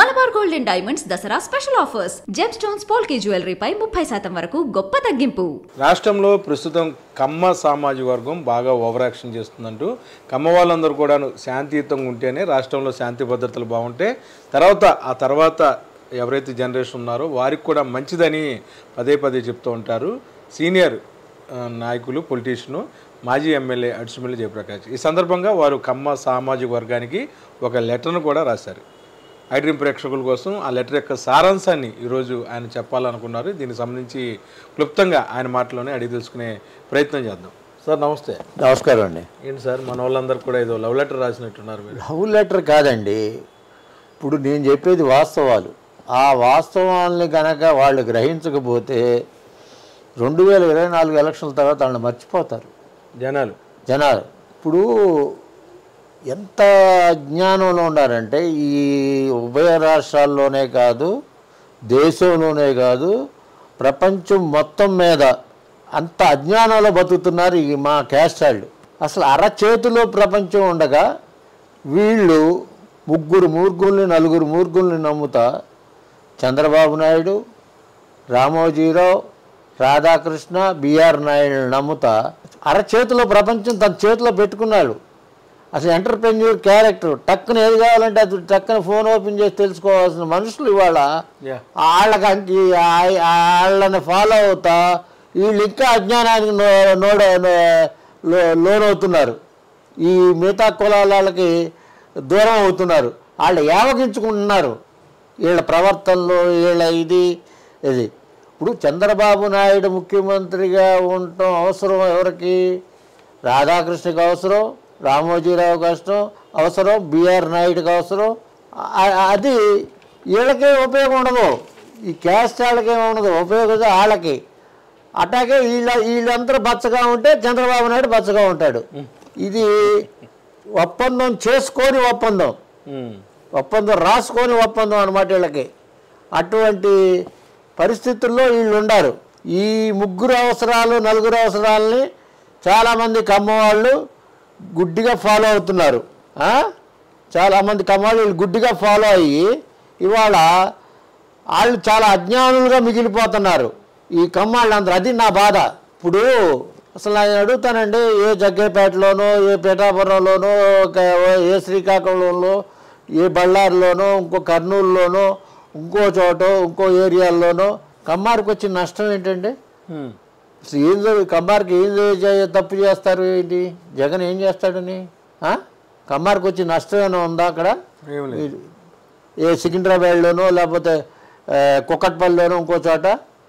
Malabar gold and diamonds Dasara special offers gem stones polki జ్యువెలరీపై ముప్పై శాతం వరకు గొప్ప తగ్గింపు రాష్ట్రంలో ప్రస్తుతం కమ్మ సామాజిక వర్గం బాగా ఓవర్ యాక్షన్ చేస్తుందంటూ కమ్మ వాళ్ళందరూ కూడాను శాంతియుతంగా ఉంటేనే రాష్ట్రంలో శాంతి భద్రతలు బాగుంటే తర్వాత ఆ తర్వాత ఎవరైతే జనరేషన్ ఉన్నారో వారికి కూడా మంచిదని పదే పదే చెప్తూ ఉంటారు సీనియర్ ఆ, నాయకులు పొలిటీషియను మాజీ ఎమ్మెల్యే అడిసిమల్లి జయప్రకాష్ ఈ సందర్భంగా వారు కమ్మ సామాజిక వర్గానికి ఒక లెటర్ను కూడా రాశారు ఐడ్రీమ్ ప్రేక్షకుల కోసం ఆ లెటర్ యొక్క సారాంశాన్ని ఈరోజు ఆయన చెప్పాలనుకున్నారు దీనికి సంబంధించి క్లుప్తంగా ఆయన మాటలోనే అడిగి తెలుసుకునే ప్రయత్నం చేద్దాం సార్ నమస్తే నమస్కారం అండి ఏంటి సార్ మన వాళ్ళందరూ కూడా ఏదో లవ్ లెటర్ రాసినట్టున్నారు మీరు లవ్ లెటర్ కాదండి ఇప్పుడు నేను చెప్పేది వాస్తవాలు ఆ వాస్తవాల్ని కనుక వాళ్ళు గ్రహించకపోతే రెండు వేల ఇరవై నాలుగు ఎలక్షన్ల తర్వాత వాళ్ళని మర్చిపోతారు జనాలు జనాలు ఇప్పుడు ఎంత అజ్ఞానంలో ఉన్నారంటే ఈ ఉభయ రాష్ట్రాల్లోనే కాదు దేశంలోనే కాదు ప్రపంచం మొత్తం మీద అంత అజ్ఞానంలో బతుకుతున్నారు ఈ మా క్యాస్ట్ వాళ్ళు అసలు అరచేతిలో ప్రపంచం ఉండగా వీళ్ళు ముగ్గురు మూర్ఖుల్ని నలుగురు మూర్ఖుల్ని నమ్ముతా చంద్రబాబు నాయుడు రామోజీరావు రాధాకృష్ణ బిఆర్ నాయుడు నమ్ముతా అరచేతిలో ప్రపంచం తన చేతిలో పెట్టుకున్నాడు అసలు ఎంటర్ప్రెన్యూర్ క్యారెక్టర్ టక్కున ఏది కావాలంటే అది టక్కున ఫోన్ ఓపెన్ చేసి తెలుసుకోవాల్సిన మనుషులు ఇవాళ యా వాళ్ళకి వాళ్ళని ఫాలో అవుతా వీళ్ళు ఇంకా అజ్ఞానానికి నో- నోడ నో- లో- లోనవుతున్నారు ఈ మిగతా కులాల వాళ్ళకి దూరం అవుతున్నారు వాళ్ళు ఏవగించుకుంటున్నారు వీళ్ళ ప్రవర్తనలో వీళ్ళ ఇది ఇది ఇప్పుడు చంద్రబాబు నాయుడు ముఖ్యమంత్రిగా ఉండటం అవసరం ఎవరికి రాధాకృష్ణకి అవసరం రామోజీరావుకి అవసరం అవసరం బిఆర్ నాయుడుకి అవసరం ఆ- అది వీళ్ళకే ఉపయోగం ఉండదు ఈ క్యాస్ట్ వాళ్ళకే ఉండదు ఉపయోగం వాళ్ళకి అట్లాగే వీళ్ళ వీళ్ళందరూ బచ్చగా ఉంటే చంద్రబాబు నాయుడు బచ్చగా ఉంటాడు ఇది ఒప్పందం చేసుకొని ఒప్పందం ఉమ్. ఒప్పందం రాసుకొని ఒప్పందం అనమాట వీళ్ళకి అటువంటి పరిస్థితుల్లో వీళ్ళు ఉండారు ఈ ముగ్గురు అవసరాలు నలుగురు అవసరాలని చాలామంది కమ్మవాళ్ళు గుడ్డిగా ఫాలో అవుతున్నారు ఆ? చాలామంది కమ్మవాళ్ళు వీళ్ళు గుడ్డిగా ఫాలో అయ్యి ఇవాళ వాళ్ళు చాలా అజ్ఞానులుగా మిగిలిపోతున్నారు ఈ కమ్మాళ్ళందరూ అది నా బాధ ఇప్పుడు అసలు నేను అడుగుతానండి ఏ జగ్గేపేటలోనో ఏ పిఠాపురంలోనో ఒక- ఏ శ్రీకాకుళంలో ఏ బళ్ళారిలోనో ఇంకో కర్నూలులోనో ఇంకో చోట ఇంకో ఏరియాల్లోనో కమ్మారికి వచ్చిన నష్టం ఏంటండి ఉమ్. అసలు ఏం జరుగు కమ్మారికి ఏం చే- తప్పు చేస్తారు ఏంటి జగన్ ఏం చేస్తాడని ఆ? కమ్మారికి వచ్చి నష్టం ఏమైనా ఉందా అక్కడ ఏం లేదు ఏ సికింద్రాబాద్లోనో లేకపోతే ఆ, కుక్కట్పల్లిలోనో ఇంకో చోట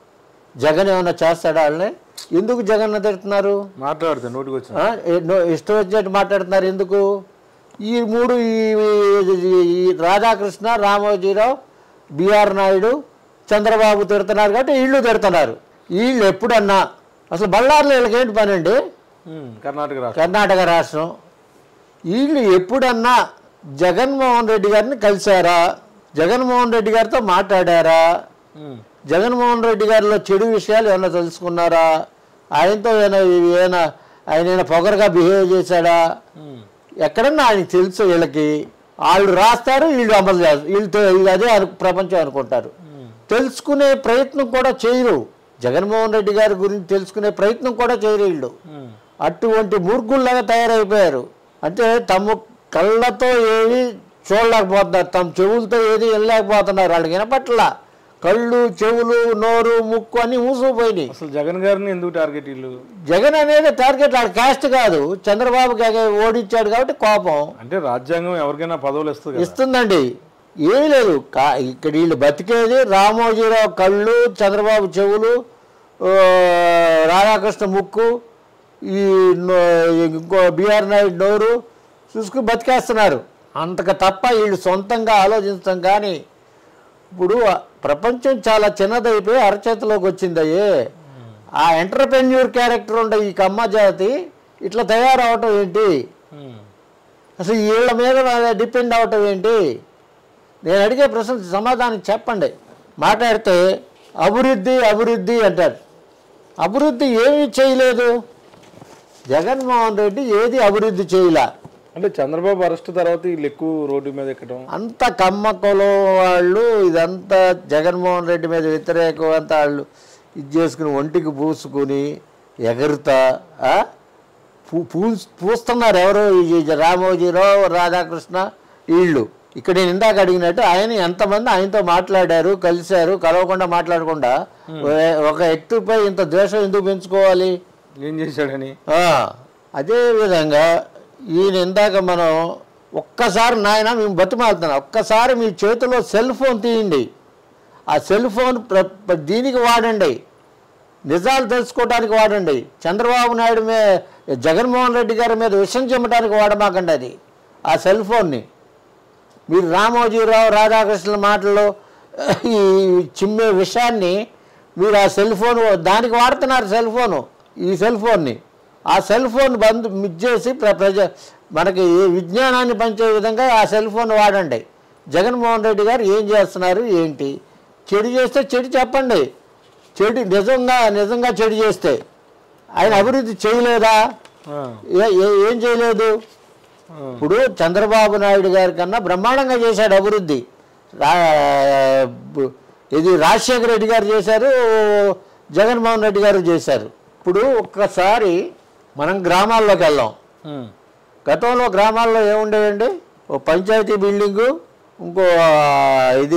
జగన్ ఏమైనా చేస్తాడా వాళ్ళని ఎందుకు జగన్ తిడుతున్నారు మాట్లాడితే నోటికి వచ్చిన ఆ, ఏ- నో- ఇష్టం వచ్చినట్టు మాట్లాడుతున్నారు ఎందుకు ఈ మూడు ఈ- ఈ- ఈ రాధాకృష్ణ రామోజీరావు బిఆర్ నాయుడు చంద్రబాబు తిడుతున్నారు కాబట్టి వీళ్ళు తిడుతున్నారు వీళ్ళు ఎప్పుడన్నా అసలు బళ్ళారిలో వీళ్ళకి ఏంటి పని అండి ఉమ్. కర్ణాటక రాష్ట్రం కర్ణాటక రాష్ట్రం వీళ్ళు ఎప్పుడన్నా జగన్మోహన్ రెడ్డి గారిని కలిశారా జగన్మోహన్ రెడ్డి గారితో మాట్లాడారా ఉమ్. జగన్మోహన్ రెడ్డి గారిలో చెడు విషయాలు ఏమైనా తెలుసుకున్నారా ఆయనతో ఏమైనా ఏమైనా ఆయన ఏమైనా పొగరగా బిహేవ్ చేశాడా ఉమ్. ఎక్కడన్నా ఆయనకి తెలుసు వీళ్ళకి వాళ్ళు రాస్తారు వీళ్ళు అమలు చేస్తారు వీళ్ళతో వీళ్ళు అదే అను ప్రపంచం అనుకుంటారు తెలుసుకునే ప్రయత్నం కూడా చేయరు జగన్మోహన్ రెడ్డి గారి గురించి తెలుసుకునే ప్రయత్నం కూడా చేయరు వీళ్ళు ఉమ్. అటువంటి మూర్ఖుల్లాగా తయారైపోయారు అంటే తమ కళ్ళతో ఏది చూడలేకపోతున్నారు తమ చెవులతో ఏది వెళ్ళలేకపోతున్నారు వాళ్ళకి వినపట్ల కళ్ళు చెవులు నోరు ముక్కు అన్నీ మూసుకుపోయినాయి అసలు జగన్ గారిని ఎందుకు టార్గెట్ వీళ్ళు జగన్ అనేది టార్గెట్ వాళ్ళ క్యాస్ట్ కాదు చంద్రబాబు ఓడించాడు కాబట్టి కోపం అంటే రాజ్యాంగం ఎవరికైనా పదవులు ఇస్తుంది కదా ఇస్తుందండి ఏమీ లేదు కా ఇక్కడ వీళ్ళు బతికేది రామోజీరావు కళ్ళు చంద్రబాబు చెవులు ఆ, రాధాకృష్ణ ముక్కు ఈ నో- ఇంకో బిఆర్ నాయుడు నోరు చూసుకుని బతికేస్తున్నారు అంతకు తప్ప వీళ్ళు సొంతంగా ఆలోచించడం కానీ ఇప్పుడు ప్రపంచం చాలా చిన్నదైపోయి అరచేతిలోకి వచ్చిందయ్యే ఆ ఎంటర్ప్రెన్యూర్ క్యారెక్టర్ ఉండే ఈ కమ్మ జాతి ఇట్లా తయారవటం ఏంటి ఉమ్. అసలు వీళ్ళ మీద డిపెండ్ అవటం ఏంటి నేను అడిగే ప్రశ్న సమాధానం చెప్పండి మాట్లాడితే అభివృద్ధి అభివృద్ధి అంటారు అభివృద్ధి ఏమీ చేయలేదు జగన్మోహన్ రెడ్డి ఏది అభివృద్ధి చేయలే అంటే చంద్రబాబు అరెస్ట్ తర్వాత వీళ్ళు ఎక్కువ రోడ్డు మీద ఎక్కడం అంత కమ్మ కులం వాళ్ళు ఇదంతా జగన్మోహన్ రెడ్డి మీద వ్యతిరేకం అంతా వాళ్ళు ఇది చేసుకుని ఒంటికి పూసుకుని ఎగురుతా ఆ? పూ పూ- పూస్తున్నారు ఎవరు ఈ రామోజీరావు రాధాకృష్ణ వీళ్ళు ఇక్కడ నేను ఇందాక అడిగినట్టు ఆయన ఎంతమంది ఆయనతో మాట్లాడారు కలిశారు కలవకుండా మాట్లాడకుండా ఒక- ఒక వ్యక్తిపై ఇంత ద్వేషం ఎందుకు పెంచుకోవాలి ఏం చేశాడని ఆ, అదే విధంగా ఈయన ఇందాక మనం ఒక్కసారి నాయన మేము బతిమాలుతున్నాం ఒక్కసారి మీ చేతిలో సెల్ ఫోన్ తీయండి ఆ సెల్ ఫోన్ ప్ర- ప్ర- దీనికి వాడండి నిజాలు తెలుసుకోవడానికి వాడండి చంద్రబాబు నాయుడు మీద జగన్మోహన్ రెడ్డి గారి మీద విషం చెమ్మటానికి వాడమాకండి అది ఆ సెల్ ఫోన్ని మీరు రామోజీరావు రాధాకృష్ణుల మాటల్లో ఈ చిమ్మే విషయాన్ని మీరు ఆ సెల్ ఫోన్ దానికి వాడుతున్నారు సెల్ ఫోను ఈ సెల్ ఫోన్ని ఆ సెల్ ఫోన్ బంద్ మిచ్చేసి ప్ర- ప్రజ మనకి విజ్ఞానాన్ని పంచే విధంగా ఆ సెల్ ఫోన్ వాడండి జగన్మోహన్ రెడ్డి గారు ఏం చేస్తున్నారు ఏంటి చెడు చేస్తే చెడు చెప్పండి చెడు నిజంగా నిజంగా చెడు చేస్తే ఆయన అభివృద్ధి చేయలేదా ఆ, ఏ- ఏ- ఏం చేయలేదు ఆ, ఇప్పుడు చంద్రబాబు నాయుడు గారి కన్నా బ్రహ్మాండంగా చేశాడు అభివృద్ధి రా బు- ఇది రాజశేఖర రెడ్డి గారు చేశారు జగన్మోహన్ రెడ్డి గారు చేశారు ఇప్పుడు ఒక్కసారి మనం గ్రామాల్లోకి వెళ్దాం ఉమ్, గతంలో గ్రామాల్లో ఏముండేవండి ఓ పంచాయతీ బిల్డింగు ఇంకో ఆ, ఇది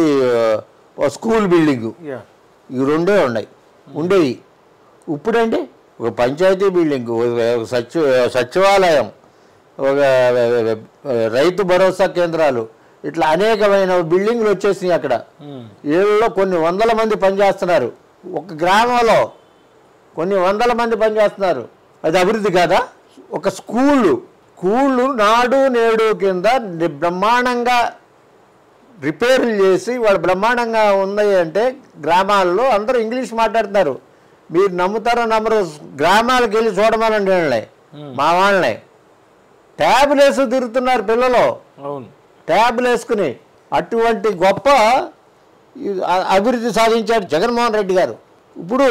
ఓ స్కూల్ బిల్డింగు యా ఈ రెండే ఉన్నాయి ఉండేవి ఇప్పుడండి ఒక పంచాయతీ బిల్డింగ్ ఒక సచివ సచివాలయం ఒక రైతు భరోసా కేంద్రాలు ఇట్లా అనేకమైన బిల్డింగ్లు వచ్చేసినాయి అక్కడ ఉమ్, ఏళ్ళలో కొన్ని వందల మంది పనిచేస్తున్నారు ఒక గ్రామంలో కొన్ని వందల మంది పనిచేస్తున్నారు అది అభివృద్ధి కాదా ఒక స్కూలు స్కూళ్ళు నాడు నేడు కింద ని- బ్రహ్మాండంగా రిపేర్లు చేసి వాళ్ళు బ్రహ్మాండంగా ఉన్నాయి అంటే గ్రామాల్లో అందరూ ఇంగ్లీష్ మాట్లాడుతున్నారు మీరు నమ్ముతారో నమ్మరు గ్రామాలకు వెళ్ళి చూడమనండి వాళ్ళని మా వాళ్ళని ట్యాబ్లు వేసి తిరుగుతున్నారు పిల్లలు అవును ట్యాబ్లు వేసుకుని అటువంటి గొప్ప ఈ అ- అభివృద్ధి సాధించాడు జగన్మోహన్ రెడ్డి గారు ఇప్పుడు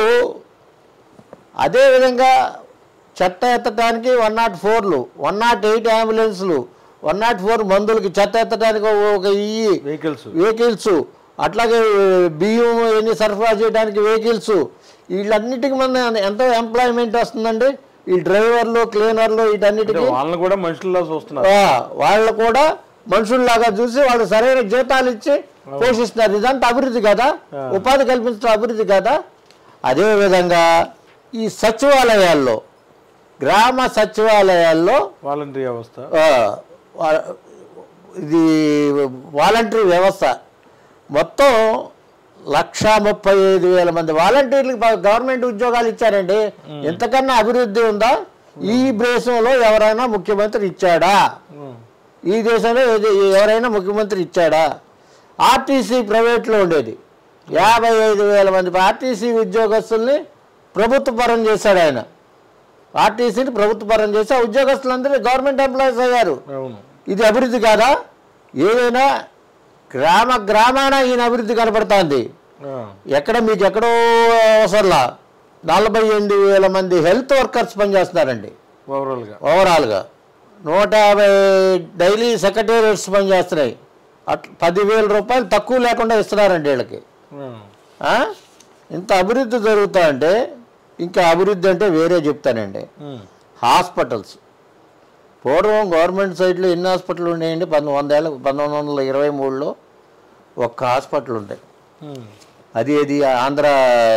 అదేవిధంగా చెత్త ఎత్తడానికి వన్ నాట్ ఫోర్లు వన్ నాట్ ఎయిట్ అంబులెన్స్లు వన్ నాట్ ఫోర్ మందులకి చెత్త ఎత్తడానికి ఒక ఇయ్యి వెహికల్స్ వెహికల్స్ అట్లాగే బియ్యం ఎన్ని సరఫరా చేయడానికి వెహికల్స్ వీళ్ళన్నిటికి మన ఎంతో ఎంప్లాయ్మెంట్ వస్తుందండి ఈ డ్రైవర్లు క్లీనర్లు అంటే వీటన్నిటికీ వాళ్ళని కూడా మనుషుల్లా చూస్తున్నారు ఆ, వాళ్ళు కూడా మనుషుల్లాగా చూసి వాళ్ళు సరైన జీతాలు ఇచ్చి పోషిస్తున్నారు ఇదంతా అభివృద్ధి కదా ఉపాధి కల్పించడం అభివృద్ధి కదా అదేవిధంగా ఈ సచివాలయాల్లో గ్రామ సచివాలయాల్లో వాలంటరీ వ్యవస్థ ఆ, వా- ఇది వాలంటరీ వ్యవస్థ మొత్తం లక్షా ముప్పై ఐదు వేల మంది వాలంటీర్లకు ప- గవర్నమెంట్ ఉద్యోగాలు ఇచ్చారండి ఇంతకన్నా అభివృద్ధి ఉందా ఈ దేశంలో ఎవరైనా ముఖ్యమంత్రి ఇచ్చాడా ఉమ్, ఈ దేశంలో ఏది- ఎవరైనా ముఖ్యమంత్రి ఇచ్చాడా ఆర్టీసీ ప్రైవేట్లో ఉండేది యాభై ఐదు వేల మంది ఆర్టీసీ ఉద్యోగస్తుల్ని ప్రభుత్వ పరం చేశాడు ఆయన ఆర్టీసీని ప్రభుత్వ పరం చేసి ఆ ఉద్యోగస్తులందరూ గవర్నమెంట్ ఎంప్లాయీస్ అయ్యారు అవును ఇది అభివృద్ధి కాదా ఏదైనా గ్రామ గ్రామాన ఈయన అభివృద్ధి కనపడుతోంది ఆ, ఎక్కడ మీకు ఎక్కడో అవసరంలా నలభై ఎనిమిది వేల మంది హెల్త్ వర్కర్స్ పనిచేస్తున్నారండి ఓవరాల్గా ఓవరాల్గా నూట యాభై డైలీ సెక్రటేరియట్స్ పనిచేస్తున్నాయి అట్ పదివేల రూపాయలు తక్కువ లేకుండా ఇస్తున్నారండి వీళ్ళకి ఆ, ఆ? ఇంత అభివృద్ధి జరుగుతా అంటే ఇంకా అభివృద్ధి అంటే వేరే చెప్తానండి ఉమ్, హాస్పిటల్స్ పూర్వం గవర్నమెంట్ సైడ్లో ఎన్ని హాస్పిటల్ ఉన్నాయండి పంతొమ్మిది వందేళ్ళ పంతొమ్మిది వందల ఇరవై మూడులో ఒక్క హాస్పిటల్ ఉంటాయి ఉమ్, అది అది ఆంధ్ర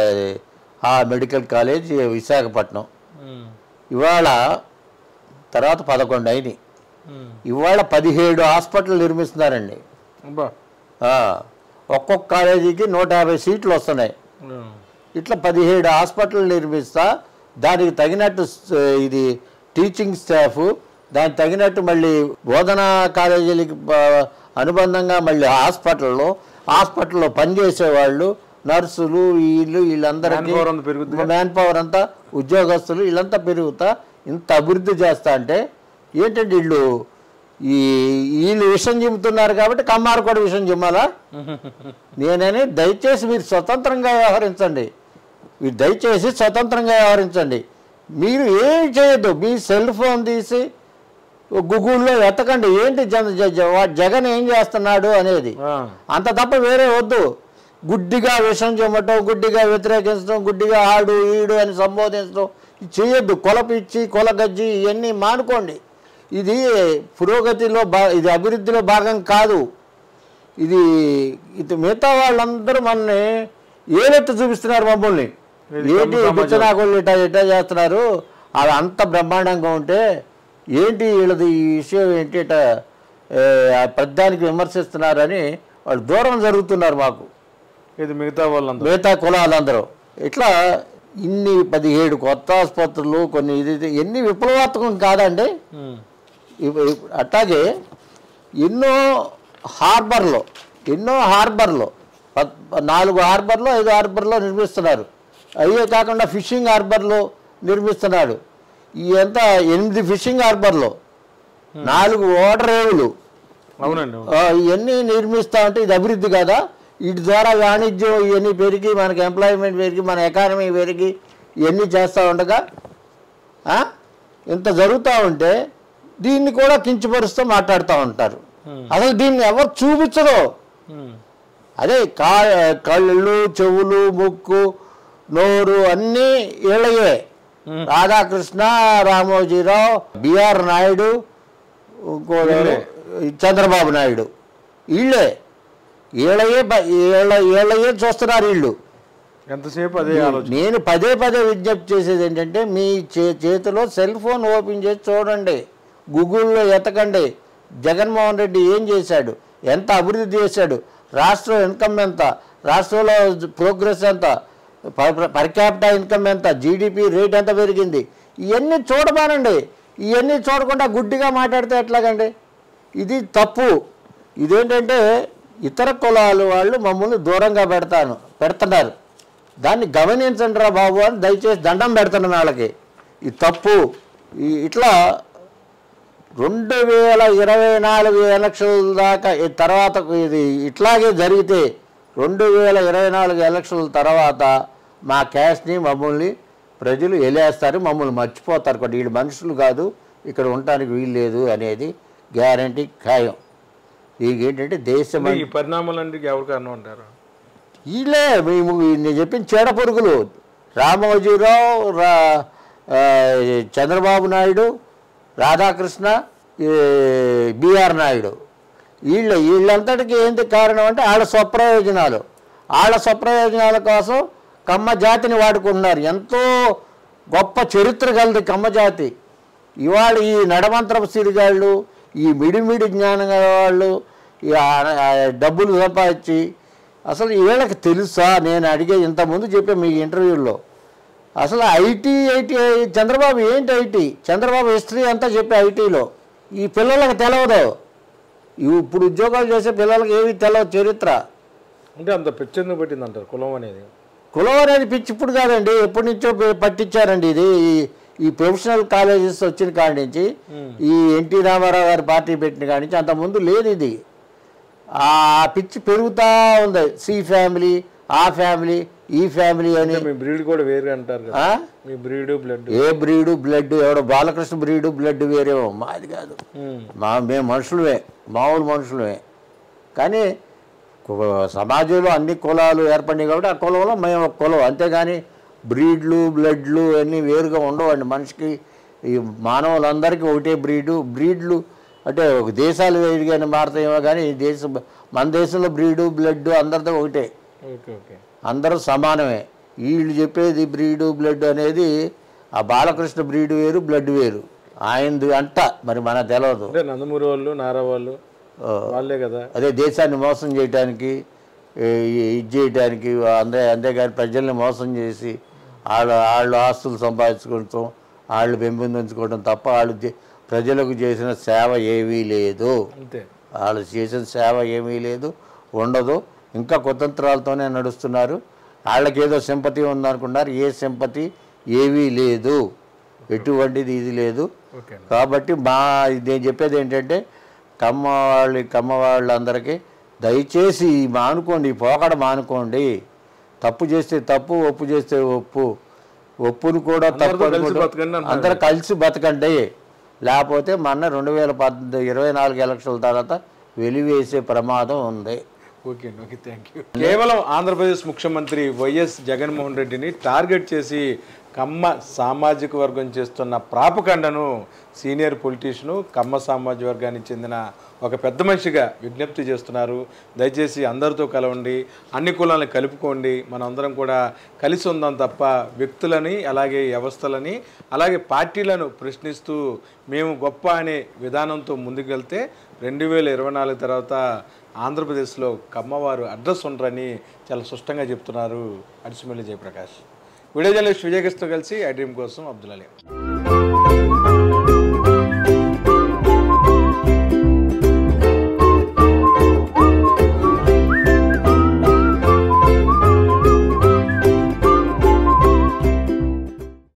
ఆ మెడికల్ కాలేజ్ విశాఖపట్నం ఉమ్, ఇవాళ తర్వాత పదకొండు అయినాయి ఉమ్. ఇవాళ పదిహేడు హాస్పిటల్ నిర్మిస్తున్నారండి అబ్బా ఆ, ఒక్కొక్క కాలేజీకి నూట యాభై సీట్లు వస్తున్నాయి ఆ, ఇట్లా పదిహేడు హాస్పిటల్ నిర్మిస్తా దానికి తగినట్టు స్- ఇది టీచింగ్ స్టాఫ్ దానికి తగినట్టు మళ్ళీ బోధనా కాలేజీలకి బ- అనుబంధంగా మళ్ళీ హాస్పిటల్లో హాస్పిటల్లో పనిచేసే వాళ్ళు నర్సులు వీళ్ళు వీళ్ళందరికీ Manpower అంతా పెరుగుద్దిగా? మ్యాన్ పవర్ అంతా ఉద్యోగస్తులు వీళ్ళంతా పెరుగుతా ఇంత అభివృద్ధి చేస్తా అంటే ఏంటంటే వీళ్ళు ఈ వీళ్ళు విషయం చెబుతున్నారు కాబట్టి కమ్మారు కూడా విషయం చెమ్మాలా నేనని దయచేసి మీరు స్వతంత్రంగా వ్యవహరించండి మీరు దయచేసి స్వతంత్రంగా వ్యవహరించండి మీరు ఏం చేయొద్దు మీ సెల్ ఫోన్ తీసి గూగుల్లో ఎత్తకండి ఏంటి జన- జ- జ- వా- జగన్ ఏం చేస్తున్నాడు అనేది ఆ. అంత తప్ప వేరే వద్దు గుడ్డిగా విషం చెమ్మటం గుడ్డిగా వ్యతిరేకించడం గుడ్డిగా ఆడు ఈడు అని సంబోధించడం ఇది చేయొద్దు కొలపిచ్చి కొలగజ్జి ఇవన్నీ మానుకోండి ఇది పురోగతిలో బా ఇది అభివృద్ధిలో భాగం కాదు ఇది ఇది మిగతా వాళ్ళందరూ మనల్ని ఏలెత్తి చూపిస్తున్నారు మమ్మల్ని ఇది ఏంటి కమ్మ సమాజం. పిచ్చనాకులు ఇటా ఇటా చేస్తున్నారు అది అంత బ్రహ్మాండంగా ఉంటే ఏంటి వీళ్ళది ఈ విషయం ఏంటి ఇట ఏ, ఆ పెద్దానికి విమర్శిస్తున్నారని వాళ్ళు దూరం జరుగుతున్నారు మాకు ఇది మిగతా వాళ్ళందరూ మిగతా కులాలందరూ ఇట్లా ఇన్ని పదిహేడు కొత్త ఆసుపత్రులు కొన్ని ఇది ఇది ఎన్ని విప్లవాత్మకం కాదండి ఉమ్. ఇవ్- ఇవ్- అట్లాగే ఎన్నో హార్బర్లో ఎన్నో హార్బర్లో పద్- నాలుగు హార్బర్లో ఐదు హార్బర్లో నిర్మిస్తున్నారు అయ్యే కాకుండా ఫిషింగ్ హార్బర్లో నిర్మిస్తున్నాడు ఈ ఎంత ఎనిమిది ఫిషింగ్ హార్బర్లో నాలుగు ఓడరేవులు అవునండి అవును. ఆ, ఇవన్నీ నిర్మిస్తా ఉంటే ఇది అభివృద్ధి కదా వీటి ద్వారా వాణిజ్యం ఇవన్నీ పెరిగి మనకి ఎంప్లాయ్మెంట్ పెరిగి మన ఎకానమీ పెరిగి ఇవన్నీ చేస్తూ ఉండగా ఆ? ఇంత జరుగుతూ ఉంటే దీన్ని కూడా కించపరుస్తూ మాట్లాడుతూ ఉంటారు అసలు దీన్ని ఎవరు చూపించరు ఉమ్. అదే కా కళ్ళు చెవులు ముక్కు నోరు అన్నీ వీళ్ళయే రాధాకృష్ణ రామోజీరావు బిఆర్ నాయుడు ఇంకోడు చంద్రబాబు నాయుడు వీళ్ళే వీళ్ళయే బ- వీళ్ళ వీళ్ళయే చూస్తున్నారు వీళ్ళు ఎంతసేపు అదే ఆలోచన నేను పదే పదే విజ్ఞప్తి చేసేది ఏంటంటే మీ చే చేతిలో సెల్ ఫోన్ ఓపెన్ చేసి చూడండి గూగుల్లో ఎతకండి జగన్మోహన్ రెడ్డి ఏం చేశాడు ఎంత అభివృద్ధి చేశాడు రాష్ట్రం ఇన్కమ్ ఎంత రాష్ట్రంలో ప్రోగ్రెస్ ఎంత పర్ క్యాపిటల్ ఇన్కమ్ ఎంత జీడిపి రేట్ ఎంత పెరిగింది ఇవన్నీ చూడమానండి ఇవన్నీ చూడకుండా గుడ్డిగా మాట్లాడితే ఎట్లాగండి ఇది తప్పు ఇదేంటంటే ఇతర కులాలు వాళ్ళు మమ్మల్ని దూరంగా పెడతాను పెడుతున్నారు దాన్ని గమనించండి రా బాబు అని దయచేసి దండం పెడుతున్నాం వాళ్ళకి ఇది తప్పు ఈ ఇట్లా రెండు వేల ఇరవై నాలుగు ఎలక్షన్ల దాకా ఈ తర్వాత ఇది ఇట్లాగే జరిగితే రెండు వేల ఇరవై నాలుగు ఎలక్షన్ల తర్వాత మా క్యాస్ట్ని మమ్మల్ని ప్రజలు ఎలేస్తారు మమ్మల్ని మర్చిపోతారు కూడా వీళ్ళు మనుషులు కాదు ఇక్కడ ఉండటానికి వీలు లేదు అనేది గ్యారంటీ ఖాయం దీనికి ఏంటంటే దేశం ఈ పరిణామాలన్నిటికీ ఎవరు కారణం అంటారు వీళ్ళే మేము నేను చెప్పిన చీడ పురుగులు రామోజీరావు రా ఆ, చంద్రబాబు నాయుడు రాధాకృష్ణ ఈ, బిఆర్ నాయుడు వీళ్ళ వీళ్ళంతటికి ఏంటి కారణం అంటే వాళ్ళ స్వప్రయోజనాలు వాళ్ళ స్వప్రయోజనాల కోసం కమ్మ జాతిని వాడుకుంటున్నారు ఎంతో గొప్ప చరిత్ర కలది కమ్మ జాతి ఇవాళ ఈ నడమంత్రపు సిరిగాళ్ళు ఈ మిడిమిడి జ్ఞానం గల వాళ్ళు ఈ ఆ- ఆ డబ్బులు సంపాదించి అసలు వీళ్ళకి తెలుసా నేను అడిగే ఇంతకుముందు చెప్పే మీ ఇంటర్వ్యూల్లో అసలు ఐటీ ఐటీ చంద్రబాబు ఏంటి ఐటీ చంద్రబాబు హిస్టరీ అంతా చెప్పే ఐటీలో ఈ పిల్లలకు తెలవదు ఇవి ఇప్పుడు ఉద్యోగాలు చేసే పిల్లలకి ఏవి తెలవదు చరిత్ర అంటే అంత పెచ్చెందుకు పెట్టింది అంటారు కులం అనేది కులం అనేది పిచ్చి ఇప్పుడు కాదండి ఎప్పటి నుంచో పె- పట్టించారండి ఇది ఈ- ఈ ప్రొఫెషనల్ కాలేజెస్ వచ్చిన కాడి నుంచి ఈ ఎన్టీ రామారావు గారి పార్టీ పెట్టిన కాడి నుంచి అంతకుముందు లేదు ఇది ఆ పిచ్చి పెరుగుతూ ఉంది సి ఫ్యామిలీ ఆ ఫ్యామిలీ ఈ ఫ్యామిలీ అని అంటే మీ బ్రీడ్ కూడా వేరే అంటారు కదా ఆ? మీ బ్రీడ్ బ్లడ్ ఏ బ్రీడు బ్లడ్ ఎవడో బాలకృష్ణ బ్రీడు బ్లడ్ వేరేమో మాది కాదు మా మేము మనుషులమే మామూలు మనుషులమే కానీ కు- సమాజంలో అన్ని కులాలు ఏర్పడినాయి కాబట్టి ఆ కులంలో మేము ఒక కులం అంతేగాని బ్రీడ్లు బ్లడ్లు అన్నీ వేరుగా ఉండవండి మనిషికి ఈ మానవులందరికీ ఒకటే బ్రీడు బ్రీడ్లు అంటే ఒక దేశాలు వేరుగానే మారుతాయేమో కానీ ఈ దేశం మన దేశంలో బ్రీడు బ్లడ్ అందరితో ఒకటే ఓకే ఓకే అందరూ సమానమే వీళ్ళు చెప్పేది బ్రీడు బ్లడ్ అనేది ఆ బాలకృష్ణ బ్రీడ్ వేరు బ్లడ్ వేరు ఆయనది అంట మరి మనకు తెలియదు అంటే నందమూరి వాళ్ళు నారా వాళ్ళు ఆ, వాళ్ళే కదా అదే దేశాన్ని మోసం చేయడానికి ఏ, ఇది చేయడానికి అంతే అంతేగాని ప్రజల్ని మోసం చేసి వాళ్ళ వాళ్ళు ఆస్తులు సంపాదించుకోవడం వాళ్ళు పెంపొందించుకోవడం తప్ప వాళ్ళు చే- ప్రజలకు చేసిన సేవ ఏమీ లేదు అంతే వాళ్ళు చేసిన సేవ ఏమీ లేదు ఉండదు ఇంకా కుతంత్రాలతోనే నడుస్తున్నారు వాళ్ళకి ఏదో సింపతి ఉందనుకున్నారు ఏ సింపతి ఏమీ లేదు ఎటువంటిది ఇది లేదు ఓకే కాబట్టి మా నేను చెప్పేది ఏంటంటే కమ్మ వాళ్ళు కమ్మ వాళ్ళందరికీ దయచేసి ఈ మానుకోండి ఈ పోకడ మానుకోండి తప్పు చేస్తే తప్పు ఒప్పు చేస్తే ఒప్పు ఒప్పును కూడా తప్పు అందరితో కలిసి అనుకోవడం- బతకండి అంటున్నారు. అందరూ కలిసి బతకండి లేకపోతే మొన్న రెండు వేల పద్దెనిమిది ఇరవై నాలుగు ఎలక్షన్ల తర్వాత వెలివేసే ప్రమాదం ఉంది ఓకే అండి ఓకే థ్యాంక్ యూ కేవలం ఆంధ్రప్రదేశ్ ముఖ్యమంత్రి వైఎస్ జగన్మోహన్ రెడ్డిని టార్గెట్ చేసి కమ్మ సామాజిక వర్గం చేస్తున్న ప్రాపకండను సీనియర్ పొలిటీషియను కమ్మ సామాజిక వర్గానికి చెందిన ఒక పెద్ద మనిషిగా విజ్ఞప్తి చేస్తున్నారు దయచేసి అందరితో కలవండి అన్ని కులాలను కలుపుకోండి మనందరం కూడా కలిసి ఉందాం తప్ప వ్యక్తులని అలాగే వ్యవస్థలని అలాగే పార్టీలను ప్రశ్నిస్తూ మేము గొప్ప అనే విధానంతో ముందుకెళ్తే రెండు వేల ఇరవై నాలుగు తర్వాత ఆంధ్రప్రదేశ్లో కమ్మవారు అడ్రస్ ఉండరని చాలా స్పష్టంగా చెప్తున్నారు అడిసిమల్లి జయప్రకాష్ వీడియో జర్నలిస్ట్ విజయకృష్ణతో కలిసి ఐ డ్రీమ్ కోసం అబ్దుల్ అలీ